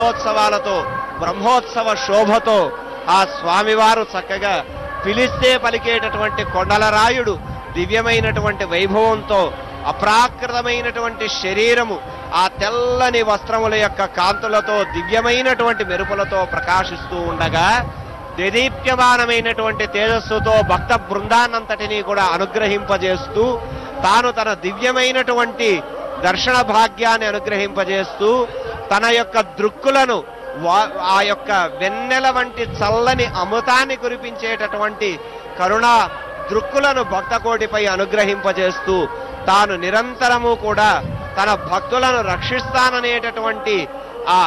బ్రహ్మోత్సవాలతో బ్రహ్మోత్సవ శోభతో ఆ స్వామివారు చక్కగా పిలిస్తే పలికేటటువంటి కొండలరాయుడు దివ్యమైనటువంటి వైభవంతో అప్రాకృతమైనటువంటి శరీరము ఆ తెల్లని వస్త్రముల యొక్క కాంతులతో దివ్యమైనటువంటి మెరుపులతో ప్రకాశిస్తూ ఉండగా దేదీప్యమానమైనటువంటి తేజస్సుతో భక్త బృందాన్నంతటినీ కూడా అనుగ్రహింపజేస్తూ తాను తన దివ్యమైనటువంటి దర్శన భాగ్యాన్ని అనుగ్రహింపజేస్తూ తన యొక్క దృక్కులను వా- ఆ యొక్క వెన్నెల వంటి చల్లని అమృతాన్ని కురిపించేటటువంటి కరుణా దృక్కులను భక్తకోటిపై అనుగ్రహింపజేస్తూ తాను నిరంతరము కూడా తన భక్తులను రక్షిస్తాననేటటువంటి ఆ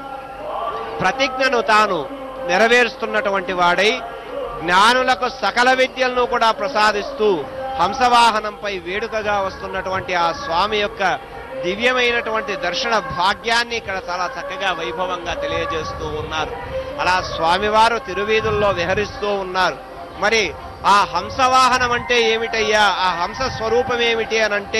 ప్రతిజ్ఞను తాను నెరవేరుస్తున్నటువంటి వాడై జ్ఞానులకు సకల విద్యలను కూడా ప్రసాదిస్తూ హంసవాహనంపై వేడుకగా వస్తున్నటువంటి ఆ స్వామి యొక్క దివ్యమైనటువంటి దర్శన భాగ్యాన్ని ఇక్కడ చాలా చక్కగా వైభవంగా తెలియజేస్తూ ఉన్నారు అలా స్వామివారు తిరువీధుల్లో విహరిస్తూ ఉన్నారు మరి ఆ హంసవాహనం అంటే ఏమిటయ్యా ఆ హంస స్వరూపం ఏమిటి అని అంటే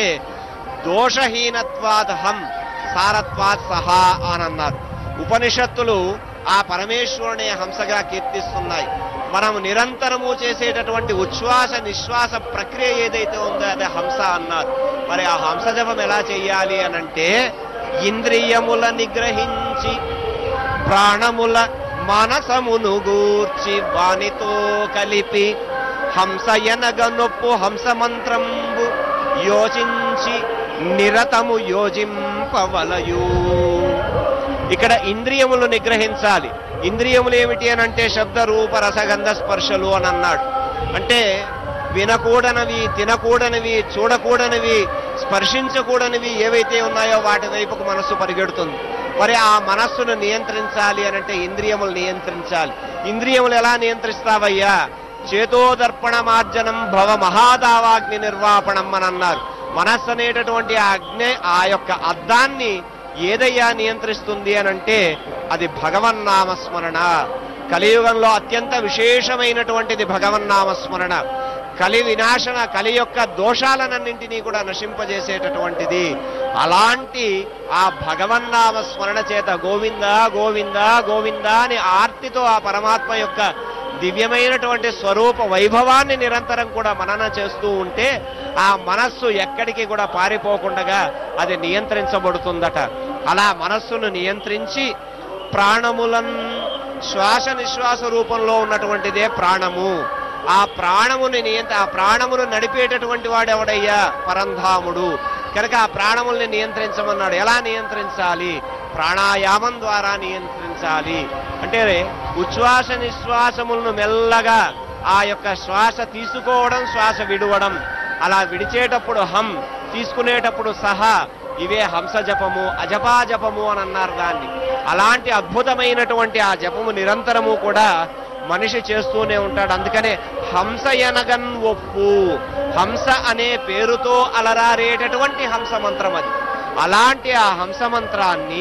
దోషహీనత్వాద్ హం సారత్వాత్ సహా అని అన్నారు ఉపనిషత్తులు ఆ పరమేశ్వరునే హంసగా కీర్తిస్తున్నాయి మనం నిరంతరము చేసేటటువంటి ఉచ్ఛ్వాస నిశ్వాస ప్రక్రియ ఏదైతే ఉందో అదే హంస అన్నారు మరి ఆ హంస జపం ఎలా చెయ్యాలి అనంటే ఇంద్రియముల నిగ్రహించి ప్రాణముల మనసమును గూర్చి వానితో కలిపి హంస ఎనగ నొప్పు హంస మంత్రంబు యోచించి నిరతము యోజింపవలయు ఇక్కడ ఇంద్రియములు నిగ్రహించాలి ఇంద్రియములు ఏమిటి అని అంటే శబ్ద రూప రసగంధ స్పర్శలు అని అన్నాడు అంటే వినకూడనివి తినకూడనివి చూడకూడనివి స్పర్శించకూడనివి ఏవైతే ఉన్నాయో వాటి వైపుకు మనస్సు పరిగెడుతుంది మరి ఆ మనస్సును నియంత్రించాలి అని అంటే ఇంద్రియములు నియంత్రించాలి ఇంద్రియములు ఎలా నియంత్రిస్తావయ్యా చేతోదర్పణ మార్జనం భవ మహాదావాగ్ని నిర్వాపణం అని అన్నారు మనస్సు అనేటటువంటి ఆ అగ్ని ఆ యొక్క అద్దాన్ని ఏదయ్యా నియంత్రిస్తుంది అని అంటే అది భగవన్నామస్మరణ కలియుగంలో అత్యంత విశేషమైనటువంటిది భగవన్నామస్మరణ కలి వినాశన కలి యొక్క దోషాలనన్నింటినీ కూడా నశింపజేసేటటువంటిది అలాంటి ఆ భగవన్నామ స్మరణ చేత గోవింద గోవింద గోవింద అని ఆర్తితో ఆ పరమాత్మ యొక్క దివ్యమైనటువంటి స్వరూప వైభవాన్ని నిరంతరం కూడా మనన చేస్తూ ఉంటే ఆ మనస్సు ఎక్కడికి కూడా పారిపోకుండా అది నియంత్రించబడుతుందట అలా మనస్సును నియంత్రించి ప్రాణములన్ శ్వాస నిశ్వాస రూపంలో ఉన్నటువంటిదే ప్రాణము ఆ ప్రాణముని నియంత్ర ఆ ప్రాణమును నడిపేటటువంటి వాడు ఎవడయ్యా పరంధాముడు కనుక ఆ ప్రాణముల్ని నియంత్రించమన్నాడు ఎలా నియంత్రించాలి ప్రాణాయామం ద్వారా నియంత్రించాలి అంటే ఉచ్ఛ్వాస నిశ్వాసములను మెల్లగా ఆ యొక్క శ్వాస తీసుకోవడం శ్వాస విడవడం అలా విడిచేటప్పుడు హం తీసుకునేటప్పుడు సహా ఇవే హంస జపము అజపా జపము అని అన్నారు దాన్ని అలాంటి అద్భుతమైనటువంటి ఆ జపము నిరంతరము కూడా మనిషి చేస్తూనే ఉంటాడు అందుకనే హంస ఎనగన్ ఒప్పు హంస అనే పేరుతో అలరారేటటువంటి హంస మంత్రం అది అలాంటి ఆ హంస మంత్రాన్ని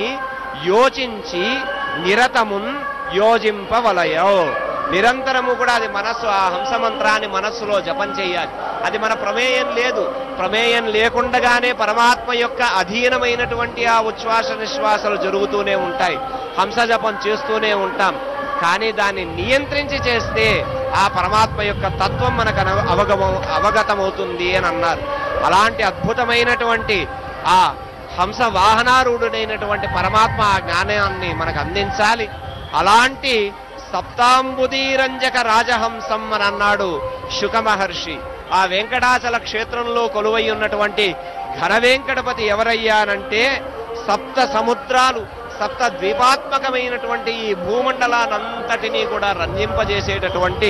యోచించి నిరతమున్ యోజింపవలయో నిరంతరము కూడా అది మనస్సు ఆ హంస మంత్రాన్ని మనస్సులో జపం చేయాలి అది మన ప్రమేయం లేదు ప్రమేయం లేకుండగానే పరమాత్మ యొక్క అధీనమైనటువంటి ఆ ఉచ్ఛ్వాస నిశ్వాసాలు జరుగుతూనే ఉంటాయి హంస జపం చేస్తూనే ఉంటాం కానీ దాన్ని నియంత్రించి చేస్తే ఆ పరమాత్మ యొక్క తత్వం మనకు అన- అవగమ అవగతమవుతుంది అని అన్నారు అలాంటి అద్భుతమైనటువంటి ఆ హంస వాహనారూఢుడైనటువంటి పరమాత్మ ఆ జ్ఞానాన్ని మనకు అందించాలి అలాంటి సప్తాంబుదీరంజక రాజహంసం అని అన్నాడు శుక మహర్షి ఆ వెంకటాచల క్షేత్రంలో కొలువై ఉన్నటువంటి ఘన వెంకటపతి ఎవరయ్యానంటే సప్త సముద్రాలు సప్త ద్వీపాత్మకమైనటువంటి ఈ భూమండలానంతటినీ కూడా రంజింపజేసేటటువంటి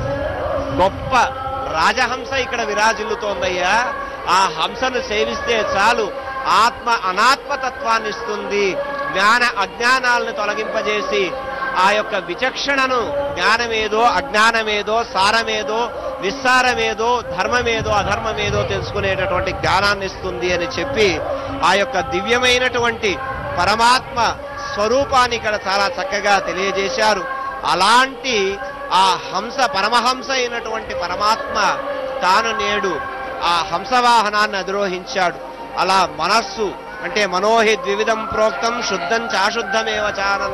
గొప్ప రాజహంస ఇక్కడ విరాజిల్లుతోందయ్యా ఆ హంసను సేవిస్తే చాలు ఆత్మ అనాత్మతత్వాన్ని ఇస్తుంది జ్ఞాన అజ్ఞానాలను తొలగింపజేసి ఆ యొక్క విచక్షణను జ్ఞానమేదో అజ్ఞానమేదో సారమేదో నిస్సారమేదో ధర్మమేదో అధర్మమేదో తెలుసుకునేటటువంటి జ్ఞానాన్ని ఇస్తుంది అని చెప్పి ఆ యొక్క దివ్యమైనటువంటి పరమాత్మ స్వరూపాన్ని ఇక్కడ చాలా చక్కగా తెలియజేశారు అలాంటి ఆ హంస పరమహంస అయినటువంటి పరమాత్మ తాను నేడు ఆ హంసవాహనాన్ని అధిరోహించాడు అలా మనస్సు అంటే మనోహి ద్వివిధం ప్రోక్తం శుద్ధం చాశుద్ధమేవ చానన్నారు